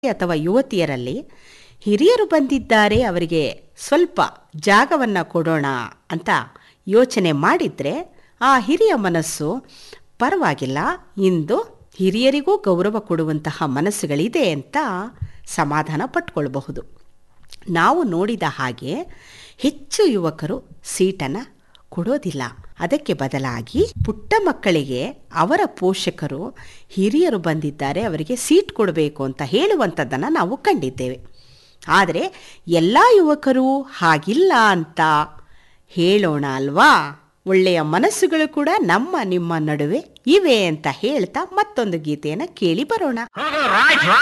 ಅಥವಾ ಯುವತಿಯರಲ್ಲಿ ಹಿರಿಯರು ಬಂದಿದ್ದಾರೆ ಅವರಿಗೆ ಸ್ವಲ್ಪ ಜಾಗವನ್ನು ಕೊಡೋಣ ಅಂತ ಯೋಚನೆ ಮಾಡಿದರೆ ಆ ಹಿರಿಯ ಮನಸ್ಸು ಪರವಾಗಿಲ್ಲ ಇಂದು ಹಿರಿಯರಿಗೂ ಗೌರವ ಕೊಡುವಂತಹ ಮನಸ್ಸುಗಳಿದೆ ಅಂತ ಸಮಾಧಾನ ಪಟ್ಕೊಳ್ಬಹುದು ನಾವು ನೋಡಿದ ಹಾಗೆ ಹೆಚ್ಚು ಯುವಕರು ಸೀಟನ್ನು ಕೊಡೋದಿಲ್ಲ ಅದಕ್ಕೆ ಬದಲಾಗಿ ಪುಟ್ಟ ಮಕ್ಕಳಿಗೆ ಅವರ ಪೋಷಕರು ಹಿರಿಯರು ಬಂದಿದ್ದಾರೆ ಅವರಿಗೆ ಸೀಟ್ ಕೊಡಬೇಕು ಅಂತ ಹೇಳುವಂಥದ್ದನ್ನು ನಾವು ಕಂಡಿದ್ದೇವೆ ಆದರೆ ಎಲ್ಲ ಯುವಕರು ಹಾಗಿಲ್ಲ ಅಂತ ಹೇಳೋಣ ಅಲ್ವಾ ಒಳ್ಳೆಯ ಮನಸ್ಸುಗಳು ಕೂಡ ನಮ್ಮ ನಿಮ್ಮ ನಡುವೆ ಇವೆ ಅಂತ ಹೇಳ್ತಾ ಮತ್ತೊಂದು ಗೀತೆಯನ್ನು ಕೇಳಿ ಬರೋಣ